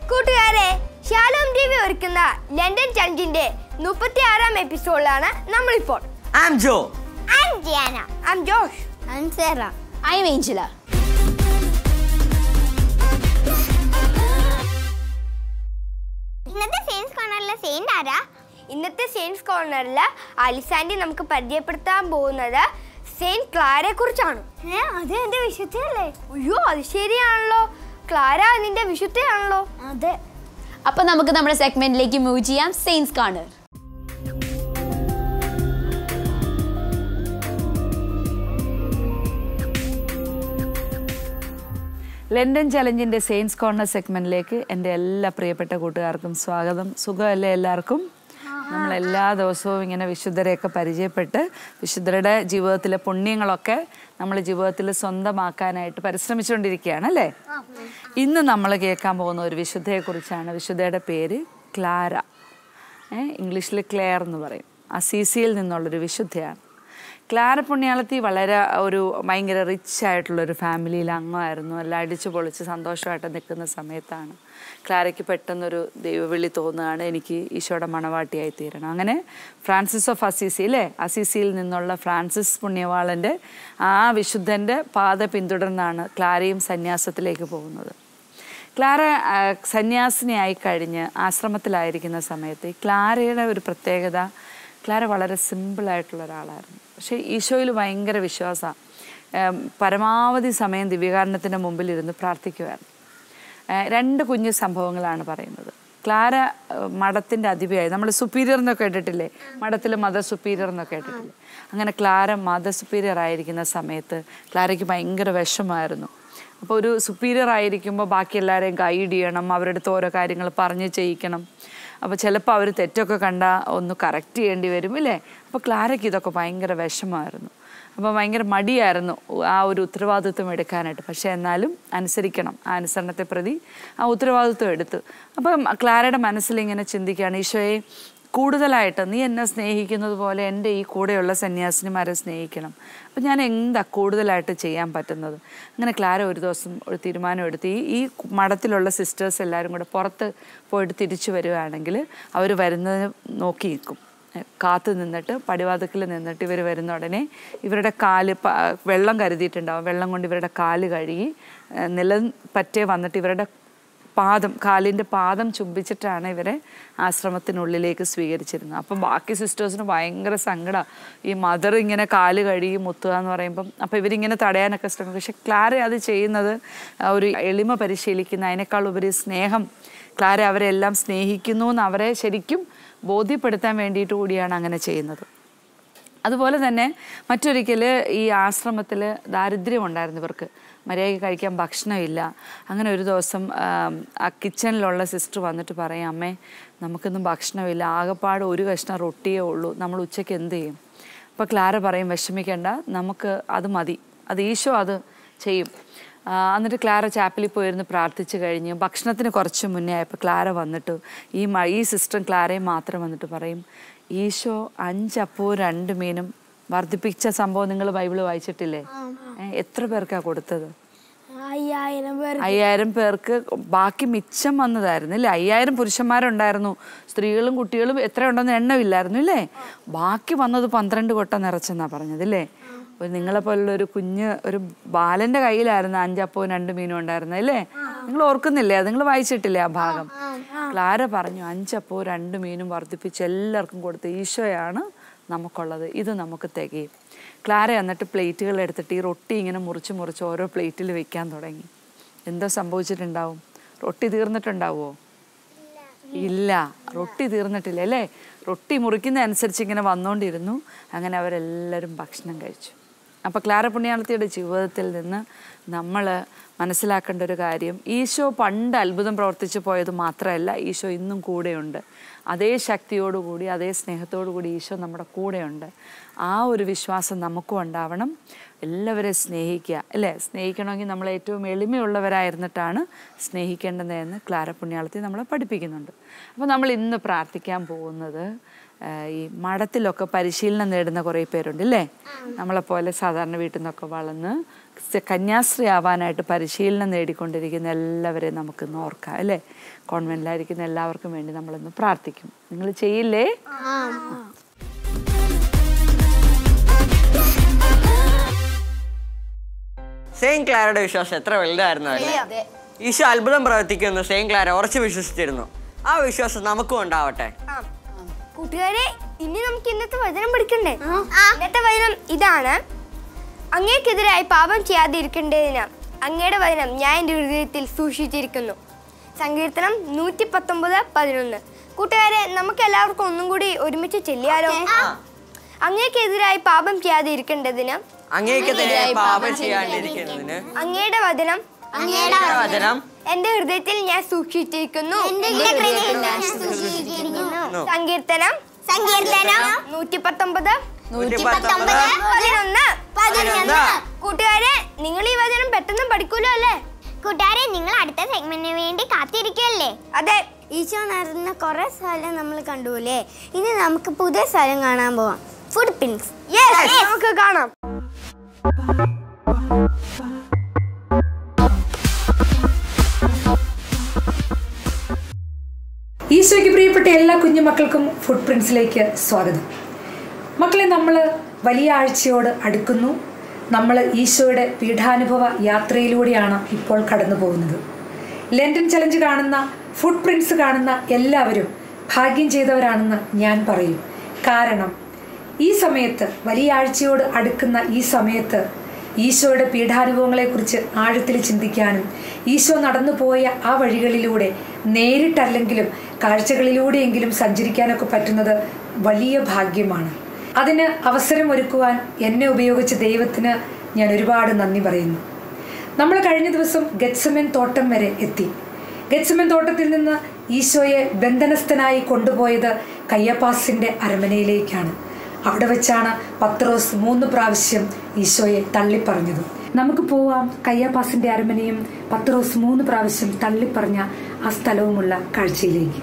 കൂട്ടുകാരെ Shalom T V ഒരുക്കുന്ന London ചലഞ്ചിന്റെ മുപ്പത്തി ആറാം എപ്പിസോഡിലാണ് നമ്മളിപ്പോൾ I'm Jo I'm Diana. I'm Josh. I'm Sarah. I'm Angela. ഇന്നത്തെ സയൻസ് കോർണറിലെ സെയിന്റ് ആരാ ഇന്നത്തെ സയൻസ് കോർണറിൽ അലിസാൻഡി നമുക്ക് പരിചയപ്പെടുത്താൻ പോകുന്നത് സെയിന്റ് ക്ലാരയെ കുറിച്ചാണ് അത് എന്റെ വിശുദ്ധയല്ലേ അയ്യോ അത് ശരിയാണല്ലോ ക്ലാര നിന്റെ വിശുദ്ധയാണല്ലോ അതെ അപ്പൊ നമുക്ക് നമ്മുടെ സെഗ്മെന്റിലേക്ക് മൂവ് ചെയ്യാം സെയിൻസ് കാണർ ലണ്ടൻ ചലഞ്ചിൻ്റെ സെയിൻസ് കോർണർ സെഗ്മെന്റിലേക്ക് എൻ്റെ എല്ലാ പ്രിയപ്പെട്ട കൂട്ടുകാർക്കും സ്വാഗതം സുഖമല്ലേ എല്ലാവർക്കും നമ്മൾ എല്ലാ ദിവസവും ഇങ്ങനെ വിശുദ്ധരെയൊക്കെ പരിചയപ്പെട്ട് വിശുദ്ധരുടെ ജീവിതത്തിലെ പുണ്യങ്ങളൊക്കെ നമ്മൾ ജീവിതത്തിൽ സ്വന്തമാക്കാനായിട്ട് പരിശ്രമിച്ചുകൊണ്ടിരിക്കുകയാണ് അല്ലേ ഇന്ന് നമ്മൾ കേൾക്കാൻ പോകുന്ന ഒരു വിശുദ്ധയെക്കുറിച്ചാണ് വിശുദ്ധയുടെ പേര് ക്ലാര ഏ, ഇംഗ്ലീഷിൽ ക്ലെയർ എന്ന് പറയും അസീസിയിൽ നിന്നുള്ളൊരു വിശുദ്ധയാണ് ക്ലാര പുണ്യാളത്തി വളരെ ഒരു ഭയങ്കര റിച്ച് ആയിട്ടുള്ളൊരു ഫാമിലിയിൽ അംഗമായിരുന്നു എല്ലാം അടിച്ചു പൊളിച്ച് സന്തോഷമായിട്ട് നിൽക്കുന്ന സമയത്താണ് ക്ലാരയ്ക്ക് പെട്ടെന്നൊരു ദൈവവിളി തോന്നുകയാണ് എനിക്ക് ഈശോയുടെ മണവാട്ടിയായി തീരണം അങ്ങനെ ഫ്രാൻസിസ് ഓഫ് അസീസി അല്ലേ അസീസിയിൽ നിന്നുള്ള ഫ്രാൻസിസ് പുണ്യവാളൻ്റെ ആ വിശുദ്ധൻ്റെ പാത പിന്തുടർന്നാണ് ക്ലാരയും സന്യാസത്തിലേക്ക് പോകുന്നത് ക്ലാര ആ, സന്യാസിനിയായി കഴിഞ്ഞ് ആശ്രമത്തിലായിരിക്കുന്ന സമയത്ത് ഈ ക്ലാരയുടെ ഒരു പ്രത്യേകത ക്ലാര വളരെ സിമ്പിളായിട്ടുള്ള ഒരാളായിരുന്നു പക്ഷേ ഈശോയിൽ ഭയങ്കര വിശ്വാസമാണ് പരമാവധി സമയം ദിവ്യകാരണത്തിൻ്റെ മുമ്പിൽ ഇരുന്ന് പ്രാർത്ഥിക്കുമായിരുന്നു ആ, രണ്ട് കുഞ്ഞു സംഭവങ്ങളാണ് പറയുന്നത് ക്ലാര മഠത്തിൻ്റെ അധിപയായി നമ്മൾ സുപ്പീരിയർ എന്നൊക്കെ കേട്ടിട്ടില്ലേ മഠത്തിൽ മദർ സുപ്പീരിയർ എന്നൊക്കെ കേട്ടിട്ടില്ലേ അങ്ങനെ ക്ലാര മദർ സുപ്പീരിയർ ആയിരിക്കുന്ന സമയത്ത് ക്ലാരയ്ക്ക് ഭയങ്കര വിഷമായിരുന്നു അപ്പോൾ ഒരു സുപ്പീരിയർ ആയിരിക്കുമ്പോൾ ബാക്കി എല്ലാവരെയും ഗൈഡ് ചെയ്യണം അവരുടെ അടുത്ത് ഓരോ കാര്യങ്ങൾ പറഞ്ഞ് ചെയ്യിക്കണം അപ്പോൾ ചിലപ്പോൾ അവർ തെറ്റൊക്കെ കണ്ടാൽ ഒന്ന് കറക്റ്റ് ചെയ്യേണ്ടി വരും ഇല്ലേ അപ്പോൾ ക്ലാരയ്ക്ക് ഇതൊക്കെ ഭയങ്കര വിഷമമായിരുന്നു അപ്പോൾ ഭയങ്കര മടിയായിരുന്നു ആ ഒരു ഉത്തരവാദിത്വം എടുക്കാനായിട്ട് പക്ഷേ എന്നാലും അനുസരിക്കണം ആ അനുസരണത്തെ പ്രതി ആ ഉത്തരവാദിത്വം എടുത്തു അപ്പം ക്ലാരയുടെ മനസ്സിൽ ഇങ്ങനെ ചിന്തിക്കുകയാണ് ഈശോയെ കൂടുതലായിട്ട് നീ എന്നെ സ്നേഹിക്കുന്നത് പോലെ എൻ്റെ ഈ കൂടെയുള്ള സന്യാസിനിമാരെ സ്നേഹിക്കണം അപ്പം ഞാൻ എന്താ കൂടുതലായിട്ട് ചെയ്യാൻ പറ്റുന്നത് അങ്ങനെ ക്ലാര ഒരു ദിവസം ഒരു തീരുമാനം എടുത്ത് ഈ ഈ മഠത്തിലുള്ള സിസ്റ്റേഴ്സ് എല്ലാവരും കൂടെ പുറത്ത് പോയിട്ട് തിരിച്ചു വരുവാണെങ്കിൽ അവർ വരുന്നത് നോക്കി നിൽക്കും കാത്തു നിന്നിട്ട് പടിവാതിക്കൽ നിന്നിട്ട് ഇവർ വരുന്ന ഉടനെ ഇവരുടെ കാല് പ- വെള്ളം കരുതിയിട്ടുണ്ടാവും വെള്ളം കൊണ്ട് ഇവരുടെ കാല് കഴുകി ഏഹ് നിലം പറ്റേ വന്നിട്ട് ഇവരുടെ പാദം കാലിൻ്റെ പാദം ചുംബിച്ചിട്ടാണ് ഇവരെ ആശ്രമത്തിനുള്ളിലേക്ക് സ്വീകരിച്ചിരുന്നത് അപ്പം ബാക്കി സിസ്റ്റേഴ്സിന് ഭയങ്കര സങ്കടം ഈ മദർ ഇങ്ങനെ കാല് കഴുകി മുത്തുക എന്ന് പറയുമ്പം അപ്പോൾ ഇവരിങ്ങനെ തടയാനൊക്കെ ശ്രമിക്കും പക്ഷെ ക്ലാര അത് ചെയ്യുന്നത് ആ ഒരു എളിമ പരിശീലിക്കുന്ന അതിനേക്കാൾ ഉപരി സ്നേഹം ക്ലാര അവരെ എല്ലാം സ്നേഹിക്കുന്നു എന്ന് അവരെ ശരിക്കും ബോധ്യപ്പെടുത്താൻ വേണ്ടിയിട്ട് കൂടിയാണ് അങ്ങനെ ചെയ്യുന്നത് അതുപോലെ തന്നെ മറ്റൊരിക്കൽ ഈ ആശ്രമത്തിൽ ദാരിദ്ര്യം ഉണ്ടായിരുന്നു ഇവർക്ക് മര്യാദയ്ക്ക് കഴിക്കാൻ ഭക്ഷണമില്ല അങ്ങനെ ഒരു ദിവസം ആം, ആ കിച്ചണിലുള്ള സിസ്റ്റർ വന്നിട്ട് പറയും അമ്മേ നമുക്കൊന്നും ഭക്ഷണമില്ല ആകെപ്പാട് ഒരു കഷ്ണം റൊട്ടിയേ ഉള്ളൂ നമ്മൾ ഉച്ചയ്ക്ക് എന്ത് ചെയ്യും അപ്പോൾ ക്ലാര പറയും വിഷമിക്കേണ്ട നമുക്ക് അത് മതി അത് ഈശോ അത് ചെയ്യും ആ, എന്നിട്ട് ക്ലാര ചാപ്പലിൽ പോയിരുന്ന് പ്രാർത്ഥിച്ചു കഴിഞ്ഞ് ഭക്ഷണത്തിന് കുറച്ച് മുന്നേ ആയപ്പോൾ ക്ലാര വന്നിട്ട് ഈ മ- ഈ സിസ്റ്ററും ക്ലാരയും മാത്രം വന്നിട്ട് പറയും ഈശോ അഞ്ചപ്പവും രണ്ട് മീനും വർദ്ധിപ്പിച്ച സംഭവം നിങ്ങൾ ബൈബിള് വായിച്ചിട്ടില്ലേ ഏ, എത്ര പേർക്കാ കൊടുത്തത് അയ്യായിരം പേർ അയ്യായിരം പേർക്ക് ബാക്കി മിച്ചം വന്നതായിരുന്നു ഇല്ലേ അയ്യായിരം പുരുഷന്മാരുണ്ടായിരുന്നു സ്ത്രീകളും കുട്ടികളും എത്ര ഉണ്ടെന്ന് എണ്ണമില്ലായിരുന്നു ഇല്ലേ ബാക്കി വന്നത് പന്ത്രണ്ട് കൊട്ട നിറച്ചെന്നാ പറഞ്ഞത് ഇല്ലേ ഒരു നിങ്ങളെ പോലുള്ള ഒരു കുഞ്ഞ് ഒരു ബാലന്റെ കയ്യിലായിരുന്നു അഞ്ചപ്പവും രണ്ട് മീനും ഉണ്ടായിരുന്നത് അല്ലേ നിങ്ങൾ ഓർക്കുന്നില്ലേ നിങ്ങൾ വായിച്ചിട്ടില്ലേ ആ ഭാഗം ക്ലാര പറഞ്ഞു അഞ്ചപ്പവും രണ്ട് മീനും വർദ്ധിപ്പിച്ച് എല്ലാവർക്കും കൊടുത്ത് ഈശോയാണ് നമുക്കുള്ളത് ഇത് നമുക്ക് തികയും ക്ലാര എന്നിട്ട് പ്ലേറ്റുകൾ എടുത്തിട്ട് ഈ റൊട്ടി ഇങ്ങനെ മുറിച്ച് മുറിച്ച് ഓരോ പ്ലേറ്റിൽ വെക്കാൻ തുടങ്ങി എന്താ സംഭവിച്ചിട്ടുണ്ടാവും റൊട്ടി തീർന്നിട്ടുണ്ടാവുമോ ഇല്ല റൊട്ടി തീർന്നിട്ടില്ല അല്ലേ റൊട്ടി മുറിക്കുന്ന അനുസരിച്ച് ഇങ്ങനെ വന്നുകൊണ്ടിരുന്നു അങ്ങനെ അവരെല്ലാവരും ഭക്ഷണം കഴിച്ചു അപ്പോൾ ക്ലാര പുണ്യാളത്തിയുടെ ജീവിതത്തിൽ നിന്ന് നമ്മൾ മനസ്സിലാക്കേണ്ട ഒരു കാര്യം ഈശോ പണ്ട് അത്ഭുതം പ്രവർത്തിച്ചു പോയത് മാത്രമല്ല ഈശോ ഇന്നും കൂടെയുണ്ട് അതേ ശക്തിയോടുകൂടി അതേ സ്നേഹത്തോടു കൂടി ഈശോ നമ്മുടെ കൂടെയുണ്ട് ആ ഒരു വിശ്വാസം നമുക്കും ഉണ്ടാവണം എല്ലാവരെയും സ്നേഹിക്കുക അല്ലേ സ്നേഹിക്കണമെങ്കിൽ നമ്മൾ ഏറ്റവും എളിമയുള്ളവരായിരുന്നിട്ടാണ് സ്നേഹിക്കേണ്ടതെന്ന് ക്ലാര പുണ്യാളത്തിൽ നമ്മളെ പഠിപ്പിക്കുന്നുണ്ട് അപ്പോൾ നമ്മൾ ഇന്ന് പ്രാർത്ഥിക്കാൻ പോകുന്നത് ആ, ഈ മഠത്തിലൊക്കെ പരിശീലനം നേടുന്ന കുറേ പേരുണ്ട് അല്ലേ നമ്മളെപ്പോലെ സാധാരണ വീട്ടിൽ നിന്നൊക്കെ വളർന്ന് സ- കന്യാസ്ത്രീ ആവാനായിട്ട് പരിശീലനം നേടിക്കൊണ്ടിരിക്കുന്ന എല്ലാവരെയും നമുക്കിന്ന് ഓർക്കാം അല്ലേ കോൺവെൻറ്റിലായിരിക്കുന്ന എല്ലാവർക്കും വേണ്ടി നമ്മളിന്ന് പ്രാർത്ഥിക്കും നിങ്ങൾ ചെയ്യില്ലേ സെയിം ക്ലാരയുടെ വിശ്വാസം എത്ര വലുതായിരുന്നു അല്ലേ ഈശോ അത്ഭുതം പ്രവർത്തിക്കുമെന്ന് സെയിം ക്ലാര ഉറച്ചു വിശ്വസിച്ചിരുന്നു ആ വിശ്വാസം നമുക്കും ഉണ്ടാവട്ടെ ആ. കൂട്ടുകാരെ ഇനി നമുക്ക് ഇന്നത്തെ വചനം പഠിക്കണ്ടേ ഇന്നത്തെ വചനം ഇതാണ് അങ്ങേക്കെതിരായി പാപം ചെയ്യാതിരിക്കേണ്ടതിന് അങ്ങയുടെ വചനം ഞാൻ എൻ്റെ ഹൃദയത്തിൽ സൂക്ഷിച്ചിരിക്കുന്നു സങ്കീർത്തനം നൂറ്റി പത്തൊമ്പത് പതിനൊന്ന് കൂട്ടുകാരെ നമുക്ക് എല്ലാവർക്കും ഒന്നും കൂടി ഒരുമിച്ച് ചെല്ലിയാലോ അങ്ങേക്കെതിരായി പാപം ചെയ്യാതിരിക്കേണ്ടതിന് അങ്ങേക്കെതിരെ പാപം ചെയ്യാണ്ടിരിക്കുന്നതിന് അങ്ങയുടെ വചനം അങ്ങയുടെ വചനം എൻ്റെ ഹൃദയത്തിൽ ഞാൻ സൂക്ഷിച്ചിരിക്കുന്നു ന്നു. സങ്കീർത്തനം സങ്കീർത്തനം നൂറ്റി പത്തൊമ്പത് നൂറ്റി പത്തൊമ്പത് പതിനൊന്ന് പതിനൊന്ന് കൂട്ടുകാരെ നിങ്ങൾ ഈ വചനം പെട്ടെന്ന് പഠിക്കൂലോ അല്ലേ കൂട്ടുകാരെ നിങ്ങൾ അടുത്ത സെഗ്മെന്റിന് വേണ്ടി കാത്തിരിക്കുമല്ലേ അതെ ഈശോ നടന്ന കുറെ സ്ഥലം നമ്മൾ കണ്ടുപോലെ ഇനി നമുക്ക് പുതിയ സ്ഥലം കാണാൻ പോവാം ഫുഡ് പിൻസ് യെസ് നമുക്ക് കാണാം ഈശോയ്ക്ക് പ്രിയപ്പെട്ട എല്ലാ കുഞ്ഞുമക്കൾക്കും ഫുഡ് പ്രിൻസിലേക്ക് സ്വാഗതം മക്കളെ നമ്മൾ വലിയ ആഴ്ചയോട് അടുക്കുന്നു നമ്മൾ ഈശോയുടെ പീഠാനുഭവ യാത്രയിലൂടെയാണ് ഇപ്പോൾ കടന്നു പോകുന്നത് ലണ്ടൻ ചലഞ്ച് കാണുന്ന ഫുഡ് പ്രിൻസ് കാണുന്ന എല്ലാവരും ഭാഗ്യം ചെയ്തവരാണെന്ന് ഞാൻ പറയും കാരണം ഈ സമയത്ത് വലിയ ആഴ്ചയോട് അടുക്കുന്ന ഈ സമയത്ത് ഈശോയുടെ പീഠാനുഭവങ്ങളെക്കുറിച്ച് ആഴത്തിൽ ചിന്തിക്കാനും ഈശോ നടന്നു പോയ ആ വഴികളിലൂടെ നേരിട്ടല്ലെങ്കിലും കാഴ്ചകളിലൂടെയെങ്കിലും സഞ്ചരിക്കാനൊക്കെ പറ്റുന്നത് വലിയ ഭാഗ്യമാണ് അതിന് അവസരമൊരുക്കുവാൻ എന്നെ ഉപയോഗിച്ച ദൈവത്തിന് ഞാൻ ഒരുപാട് നന്ദി പറയുന്നു നമ്മൾ കഴിഞ്ഞ ദിവസം ഗത്സമൻ തോട്ടം വരെ എത്തി ഗത്സമൻ തോട്ടത്തിൽ നിന്ന് ഈശോയെ ബന്ധനസ്ഥനായി കൊണ്ടുപോയത് കയ്യപ്പാസിന്റെ അരമനയിലേക്കാണ് അവിടെ വെച്ചാണ് പത്രോസ് മൂന്ന് പ്രാവശ്യം ഈശോയെ തള്ളിപ്പറഞ്ഞത് നമുക്ക് പോവാം കയ്യപ്പാസിന്റെ അരമനയും പത്രോസ് മൂന്ന് പ്രാവശ്യം തള്ളിപ്പറഞ്ഞ ആ സ്ഥലവുമുള്ള കാഴ്ചയിലേക്ക്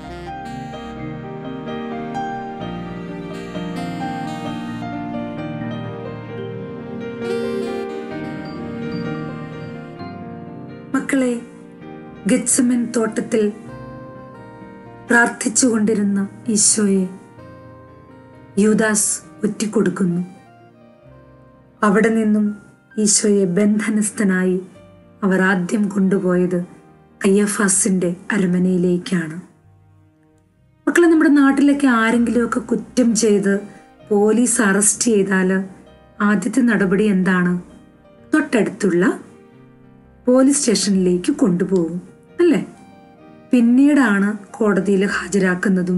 മക്കളെ ഗത്സമൻ തോട്ടത്തിൽ പ്രാർത്ഥിച്ചുകൊണ്ടിരുന്ന ഈശോയെ യൂദാസ് ഒറ്റിക്കൊടുക്കുന്നു അവിടെ നിന്നും ഈശോയെ ബന്ധനസ്ഥനായി അവർ ആദ്യം കൊണ്ടുപോയത് കയ്യഫാസിന്റെ അരമനയിലേക്കാണ് മക്കളെ നമ്മുടെ നാട്ടിലൊക്കെ ആരെങ്കിലുമൊക്കെ കുറ്റം ചെയ്ത് പോലീസ് അറസ്റ്റ് ചെയ്താൽ ആദ്യത്തെ നടപടി എന്താണ് തൊട്ടടുത്തുള്ള പോലീസ് സ്റ്റേഷനിലേക്ക് കൊണ്ടുപോകും അല്ലേ പിന്നീടാണ് കോടതിയിൽ ഹാജരാക്കുന്നതും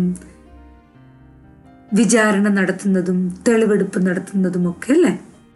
വിചാരണ നടത്തുന്നതും തെളിവെടുപ്പ് നടത്തുന്നതും ഒക്കെ അല്ലേ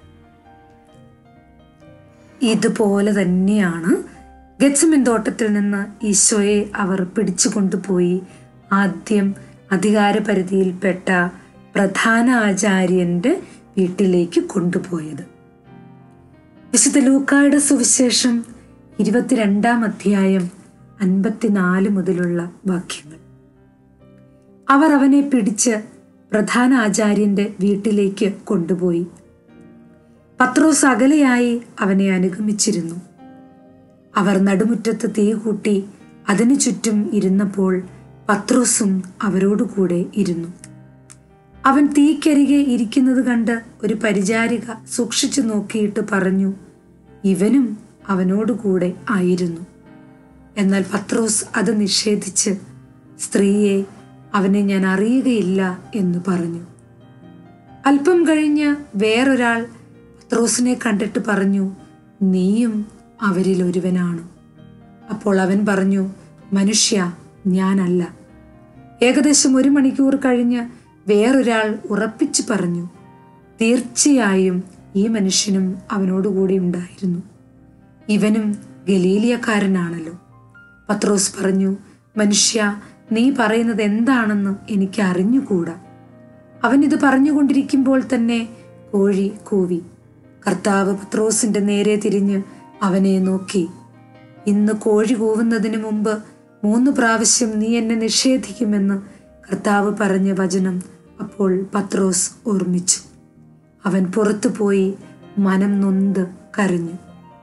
ഇതുപോലെ തന്നെയാണ് ഗച്ഛമിൻ തോട്ടത്തിൽ നിന്ന് ഈശോയെ അവർ പിടിച്ചു കൊണ്ടുപോയി ആദ്യം അധികാരപരിധിയിൽപ്പെട്ട പ്രധാന ആചാര്യന്റെ വീട്ടിലേക്ക് കൊണ്ടുപോയത് വിശുദ്ധ ലൂക്കായുടെ സുവിശേഷം ഇരുപത്തിരണ്ടാം അധ്യായം അൻപത്തിനാല് മുതലുള്ള വാക്യങ്ങൾ അവർ അവനെ പിടിച്ച് പ്രധാന ആചാര്യന്റെ വീട്ടിലേക്ക് കൊണ്ടുപോയി പത്രോസ് അകലെയായി അവനെ അനുഗമിച്ചിരുന്നു അവർ നടുമുറ്റത്ത് തീ കൂട്ടി അതിനു ചുറ്റും ഇരുന്നപ്പോൾ പത്രോസും അവരോടുകൂടെ ഇരുന്നു അവൻ തീക്കരികെ ഇരിക്കുന്നത് കണ്ട് ഒരു പരിചാരിക സൂക്ഷിച്ചു നോക്കിയിട്ട് പറഞ്ഞു ഇവനും അവനോടുകൂടെ ആയിരുന്നു എന്നാൽ പത്രോസ് അത് നിഷേധിച്ച് സ്ത്രീയെ അവനെ ഞാൻ അറിയുകയില്ല എന്ന് പറഞ്ഞു അല്പം കഴിഞ്ഞ് വേറൊരാൾ പത്രോസിനെ കണ്ടിട്ട് പറഞ്ഞു നീയും അവരിൽ ഒരുവനാണ് അപ്പോൾ അവൻ പറഞ്ഞു മനുഷ്യ ഞാനല്ല ഏകദേശം ഒരു മണിക്കൂർ കഴിഞ്ഞ് വേറൊരാൾ ഉറപ്പിച്ചു പറഞ്ഞു തീർച്ചയായും ഈ മനുഷ്യനും അവനോടുകൂടി ഉണ്ടായിരുന്നു ഇവനും ഗലീലിയക്കാരനാണല്ലോ പത്രോസ് പറഞ്ഞു മനുഷ്യ നീ പറയുന്നത് എന്താണെന്ന് എനിക്ക് അറിഞ്ഞുകൂടാ അവൻ ഇത് പറഞ്ഞുകൊണ്ടിരിക്കുമ്പോൾ തന്നെ കോഴി കൂവി കർത്താവ് പത്രോസിന്റെ നേരെ തിരിഞ്ഞ് അവനെ നോക്കി ഇന്ന് കോഴി കൂവുന്നതിന് മുമ്പ് മൂന്ന് പ്രാവശ്യം നീ എന്നെ നിഷേധിക്കുമെന്ന് കർത്താവ് പറഞ്ഞ വചനം അപ്പോൾ പത്രോസ് ഓർമ്മിച്ചു അവൻ പുറത്തു പോയി മനം നൊന്ത് കരഞ്ഞു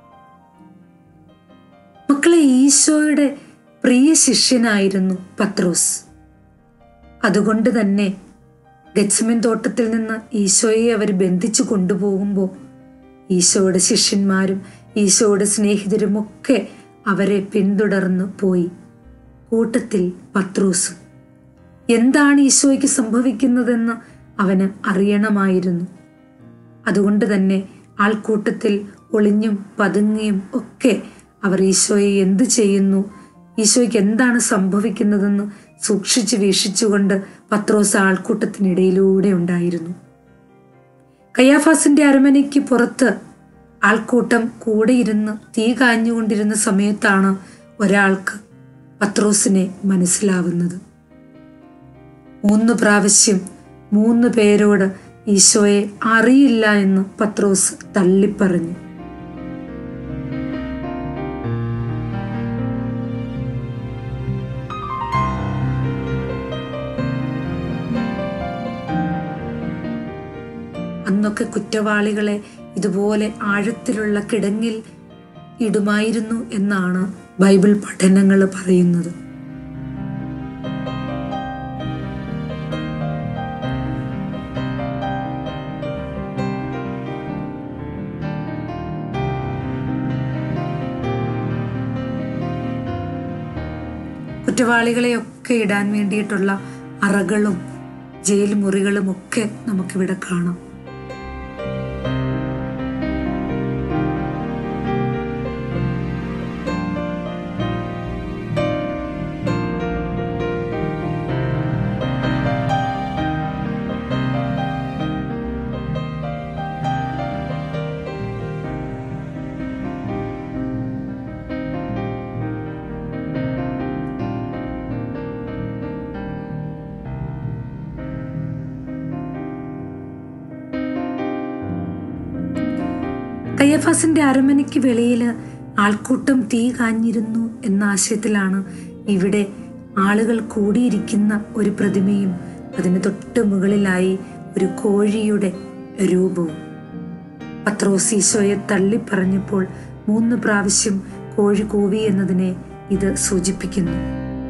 മക്കളെ ഈശോയുടെ പ്രിയ ശിഷ്യനായിരുന്നു പത്രോസ് അതുകൊണ്ട് തന്നെ ഗച്ഛമിൻ തോട്ടത്തിൽ നിന്ന് ഈശോയെ അവർ ബന്ധിച്ചു കൊണ്ടുപോകുമ്പോൾ ഈശോയുടെ ശിഷ്യന്മാരും ഈശോയുടെ സ്നേഹിതരും ഒക്കെ അവരെ പിന്തുടർന്ന് പോയി കൂട്ടത്തിൽ പത്രോസും എന്താണ് ഈശോയ്ക്ക് സംഭവിക്കുന്നതെന്ന് അവന് അറിയണമായിരുന്നു അതുകൊണ്ട് തന്നെ ആൾക്കൂട്ടത്തിൽ ഒളിഞ്ഞും പതുങ്ങിയും ഒക്കെ അവർ ഈശോയെ എന്തു ചെയ്യുന്നു ഈശോയ്ക്ക് എന്താണ് സംഭവിക്കുന്നതെന്ന് സൂക്ഷിച്ചു വീക്ഷിച്ചുകൊണ്ട് പത്രോസ് ആൾക്കൂട്ടത്തിനിടയിലൂടെ ഉണ്ടായിരുന്നു കയ്യാഫാസിന്റെ അരമനയ്ക്ക് പുറത്ത് ആൾക്കൂട്ടം കൂടെ ഇരുന്ന് തീ കാഞ്ഞുകൊണ്ടിരുന്ന സമയത്താണ് ഒരാൾക്ക് പത്രോസിനെ മനസ്സിലാവുന്നത് മൂന്ന് പ്രാവശ്യം മൂന്ന് പേരോട് ഈശോയെ അറിയില്ല എന്ന് പത്രോസ് തള്ളിപ്പറഞ്ഞു അന്നൊക്കെ കുറ്റവാളികളെ ഇതുപോലെ ആഴത്തിലുള്ള കിടങ്ങിൽ ഇടുമായിരുന്നു എന്നാണ് ബൈബിൾ പഠനങ്ങൾ പറയുന്നത് കുറ്റവാളികളെയൊക്കെ ഇടാൻ വേണ്ടിയിട്ടുള്ള അറകളും ജയിൽ മുറികളും ഒക്കെ നമുക്കിവിടെ കാണാം കയ്യഫാസിന്റെ അരമനയ്ക്ക് വെളിയിൽ ആൾക്കൂട്ടം തീ കാഞ്ഞിരുന്നു എന്ന ആശയത്തിലാണ് ഇവിടെ ആളുകൾ കൂടിയിരിക്കുന്ന ഒരു പ്രതിമയും അതിന് തൊട്ട് മുകളിലായി ഒരു കോഴിയുടെ രൂപവും പത്രോസ് ഈശോയെ തള്ളി പറഞ്ഞപ്പോൾ മൂന്ന് പ്രാവശ്യം കോഴി കൂവി എന്നതിനെ ഇത് സൂചിപ്പിക്കുന്നു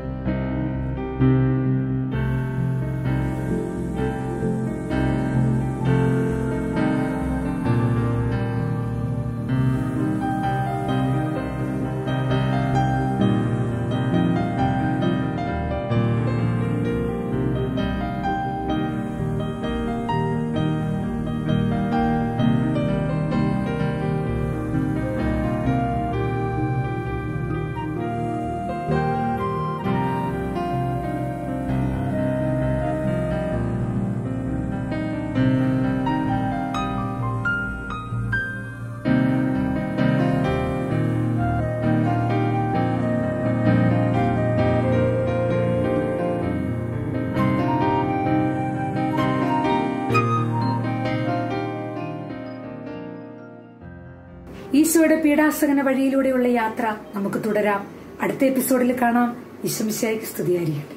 ഈശോയുടെ പീഡാസകന വഴിയിലൂടെയുള്ള യാത്ര നമുക്ക് തുടരാം അടുത്ത എപ്പിസോഡിൽ കാണാം ഈശ്വമിശായിക്ക് സ്തുതിയായിരിക്കട്ടെ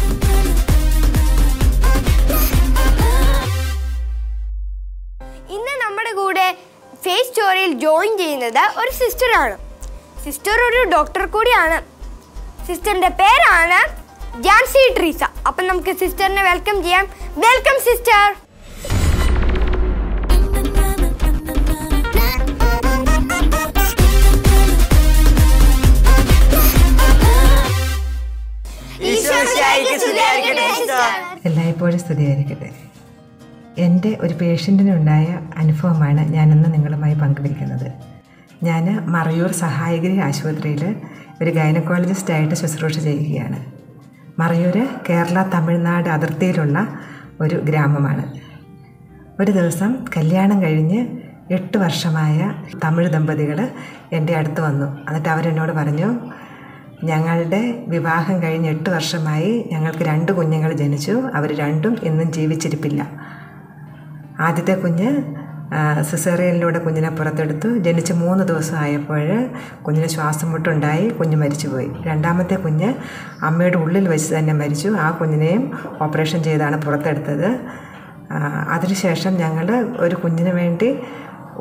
ഇന്ന് നമ്മുടെ കൂടെ ഫേസ് സ്റ്റോറിയിൽ ജോയിൻ ചെയ്യുന്നത് ഒരു സിസ്റ്ററാണ് സിസ്റ്റർ ഒരു ഡോക്ടർ കൂടിയാണ് സിസ്റ്ററിന്റെ പേരാണ് ജാൻസി ട്രീസ അപ്പം നമുക്ക് സിസ്റ്ററിനെ വെൽക്കം ചെയ്യാം വെൽക്കം സിസ്റ്റർ ഈശോമിശിഹായിക്ക് സ്തുതിയായിരിക്കട്ടെ, സിസ്റ്റർ. എല്ലായ്പ്പോഴും സ്തുതിയായിരിക്കട്ടെ എൻ്റെ ഒരു പേഷ്യൻറ്റിനുണ്ടായ അനുഭവമാണ് ഞാനിന്ന് നിങ്ങളുമായി പങ്കുവയ്ക്കുന്നത് ഞാൻ മറയൂർ സഹായഗിരി ആശുപത്രിയിൽ ഒരു ഗൈനക്കോളജിസ്റ്റായിട്ട് ശുശ്രൂഷ ചെയ്യുകയാണ് മറയൂർ കേരള തമിഴ്നാട് അതിർത്തിയിലുള്ള ഒരു ഗ്രാമമാണ് ഒരു ദിവസം കല്യാണം കഴിഞ്ഞ് എട്ട് വർഷമായ തമിഴ് ദമ്പതികൾ എൻ്റെ അടുത്ത് വന്നു എന്നിട്ട് അവരെന്നോട് പറഞ്ഞു ഞങ്ങളുടെ വിവാഹം കഴിഞ്ഞ് എട്ട് വർഷമായി ഞങ്ങൾക്ക് രണ്ട് കുഞ്ഞുങ്ങൾ ജനിച്ചു അവർ രണ്ടും ഇന്നും ജീവിച്ചിരിപ്പില്ല ആദ്യത്തെ കുഞ്ഞ് സിസേറിയനിലൂടെ കുഞ്ഞിനെ പുറത്തെടുത്തു ജനിച്ച് മൂന്ന് ദിവസം ആയപ്പോൾ കുഞ്ഞിന് ശ്വാസം മുട്ടുണ്ടായി കുഞ്ഞ് മരിച്ചുപോയി രണ്ടാമത്തെ കുഞ്ഞ് അമ്മയുടെ ഉള്ളിൽ വെച്ച് തന്നെ മരിച്ചു ആ കുഞ്ഞിനെയും ഓപ്പറേഷൻ ചെയ്താണ് പുറത്തെടുത്തത് ആ, അതിനുശേഷം ഞങ്ങൾ ഒരു കുഞ്ഞിന് വേണ്ടി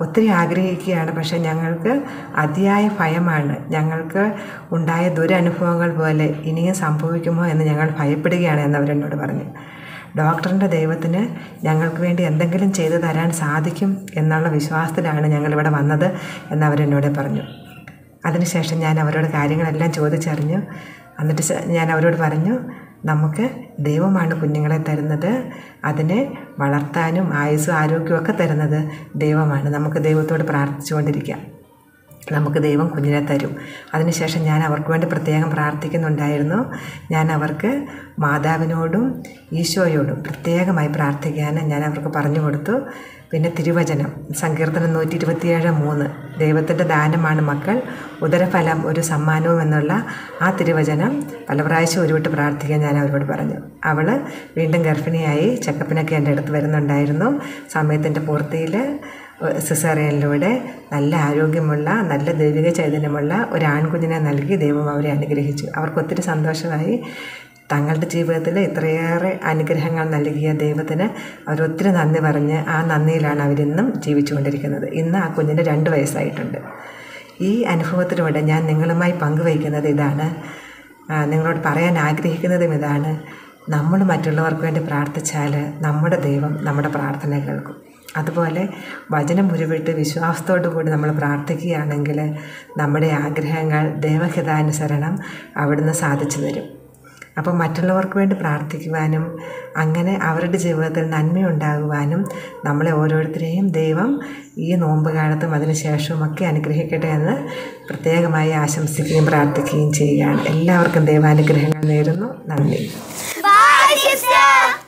ഒത്തിരി ആഗ്രഹിക്കുകയാണ് പക്ഷേ ഞങ്ങൾക്ക് അതിയായ ഭയമാണ് ഞങ്ങൾക്ക് ഉണ്ടായ ദുരനുഭവങ്ങൾ പോലെ ഇനിയും സംഭവിക്കുമോ എന്ന് ഞങ്ങൾ ഭയപ്പെടുകയാണ് എന്ന് അവരെന്നോട് പറഞ്ഞു ഡോക്ടറിൻ്റെ ദൈവത്തിന് ഞങ്ങൾക്ക് വേണ്ടി എന്തെങ്കിലും ചെയ്തു തരാൻ സാധിക്കും എന്നുള്ള വിശ്വാസത്തിലാണ് ഞങ്ങളിവിടെ വന്നത് എന്ന് അവരെന്നോട് പറഞ്ഞു അതിനുശേഷം ഞാൻ അവരോട് കാര്യങ്ങളെല്ലാം ചോദിച്ചറിഞ്ഞു എന്നിട്ട് ശ- ഞാൻ അവരോട് പറഞ്ഞു നമുക്ക് ദൈവമാണ് കുഞ്ഞുങ്ങളെ തരുന്നത് അതിനെ വളർത്താനും ആയുസ്സും ആരോഗ്യവും ഒക്കെ തരുന്നത് ദൈവമാണ് നമുക്ക് ദൈവത്തോട് പ്രാർത്ഥിച്ചുകൊണ്ടിരിക്കാം നമുക്ക് ദൈവം കുഞ്ഞിനെ തരും അതിനുശേഷം ഞാൻ അവർക്ക് വേണ്ടി പ്രത്യേകം പ്രാർത്ഥിക്കുന്നുണ്ടായിരുന്നു ഞാൻ അവർക്ക് മാതാവിനോടും ഈശോയോടും പ്രത്യേകമായി പ്രാർത്ഥിക്കാൻ ഞാൻ അവർക്ക് പറഞ്ഞു കൊടുത്തു പിന്നെ തിരുവചനം സങ്കീർത്തനം നൂറ്റി ഇരുപത്തിയേഴ് മൂന്ന് ദൈവത്തിൻ്റെ ദാനമാണ് മക്കൾ ഉദരഫലം ഒരു സമ്മാനവും എന്നുള്ള ആ തിരുവചനം പല പ്രാവശ്യം ഉരുവിട്ട് പ്രാർത്ഥിക്കാൻ ഞാൻ അവരോട് പറഞ്ഞു അവൾ വീണ്ടും ഗർഭിണിയായി ചെക്കപ്പിനൊക്കെ എൻ്റെ അടുത്ത് വരുന്നുണ്ടായിരുന്നു സമയത്തിൻ്റെ പൂർത്തിയിൽ സിസേറിയനിലൂടെ നല്ല ആരോഗ്യമുള്ള നല്ല ദൈവിക ചൈതന്യമുള്ള ഒരു ആൺകുഞ്ഞിനെ നൽകി ദൈവം അവരെ അനുഗ്രഹിച്ചു അവർക്ക് ഒത്തിരി സന്തോഷമായി തങ്ങളുടെ ജീവിതത്തിൽ ഇത്രയേറെ അനുഗ്രഹങ്ങൾ നൽകിയ ദൈവത്തിന് അവരൊത്തിരി നന്ദി പറഞ്ഞ് ആ നന്ദിയിലാണ് അവരിന്നും ജീവിച്ചുകൊണ്ടിരിക്കുന്നത് ഇന്ന് ആ കുഞ്ഞിന് രണ്ട് വയസ്സായിട്ടുണ്ട് ഈ അനുഭവത്തിലൂടെ ഞാൻ നിങ്ങളുമായി പങ്കുവയ്ക്കുന്നത് ഇതാണ് ആ, നിങ്ങളോട് പറയാൻ ആഗ്രഹിക്കുന്നതും ഇതാണ് നമ്മൾ മറ്റുള്ളവർക്ക് വേണ്ടി പ്രാർത്ഥിച്ചാൽ നമ്മുടെ ദൈവം നമ്മുടെ പ്രാർത്ഥന കേൾക്കും അതുപോലെ വചനം ഉരുവിട്ട് വിശ്വാസത്തോടു കൂടി നമ്മൾ പ്രാർത്ഥിക്കുകയാണെങ്കിൽ നമ്മുടെ ആഗ്രഹങ്ങൾ ദൈവഹിതാനുസരണം അവിടുന്ന് സാധിച്ചു തരും അപ്പോൾ മറ്റുള്ളവർക്ക് വേണ്ടി പ്രാർത്ഥിക്കുവാനും അങ്ങനെ അവരുടെ ജീവിതത്തിൽ നന്മയുണ്ടാകുവാനും നമ്മളെ ഓരോരുത്തരെയും ദൈവം ഈ നോമ്പ് കാലത്തും അതിനുശേഷവും ഒക്കെ അനുഗ്രഹിക്കട്ടെ എന്ന് പ്രത്യേകമായി ആശംസിക്കുകയും പ്രാർത്ഥിക്കുകയും ചെയ്യുകയാണ് എല്ലാവർക്കും ദൈവാനുഗ്രഹങ്ങൾ നേരുന്നു നന്ദി Bye, sister.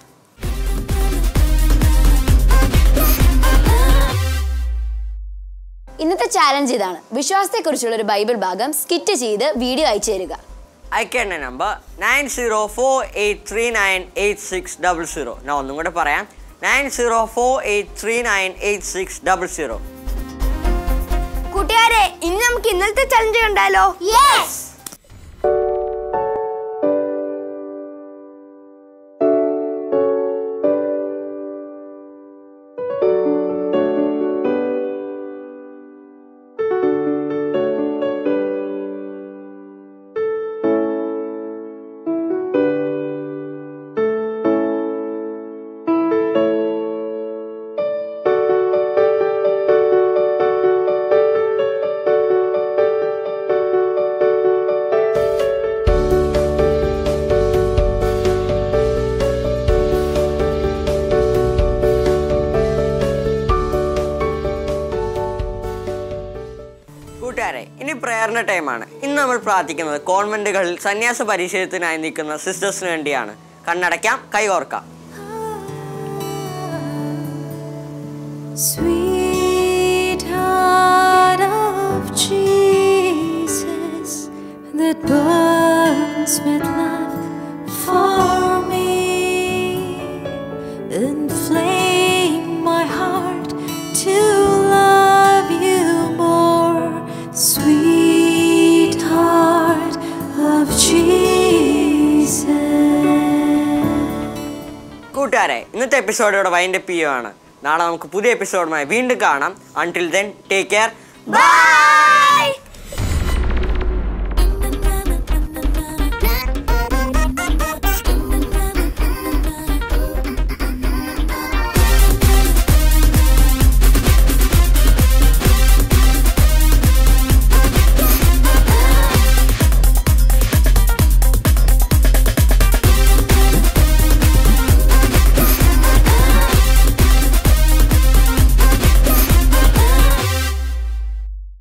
ഇന്നത്തെ ചാലഞ്ച് ഇതാണ് വിശ്വാസത്തെക്കുറിച്ചുള്ള ഒരു ബൈബിൾ ഭാഗം സ്കിറ്റ് ചെയ്ത് വീഡിയോ അയച്ചു തരിക അയക്കേണ്ട number nine zero four eight three nine eight six double zero ഞാൻ ഒന്നും കൂടെ പറയാം nine zero four eight three nine eight six double zero കൂട്ടുകാരെ ഇനി നമുക്ക് ഇന്നലത്തെ ചലഞ്ച് കണ്ടാലോ യെസ് കൂട്ടുകാരെ ഇനി പ്രേയറിന്റെ ടൈമാണ് ഇന്ന് നമ്മൾ പ്രാർത്ഥിക്കുന്നത് കോൺവെന്റുകളിൽ സന്യാസ പരിശീലനത്തിനായി നിൽക്കുന്ന സിസ്റ്റേഴ്സിന് വേണ്ടിയാണ് കണ്ണടയ്ക്കാം കൈകോർക്കാം Sweetheart of Jesus that burns with love for me, inflame my heart to love you more, sweetheart of Jesus. കൂട്ടുകാരെ ഇന്നത്തെ എപ്പിസോഡ് ഇവിടെ വൈൻഡ് അപ്പ് ചെയ്യുവാണ് നാളെ നമുക്ക് പുതിയ എപ്പിസോഡുമായി വീണ്ടും കാണാം until then take care by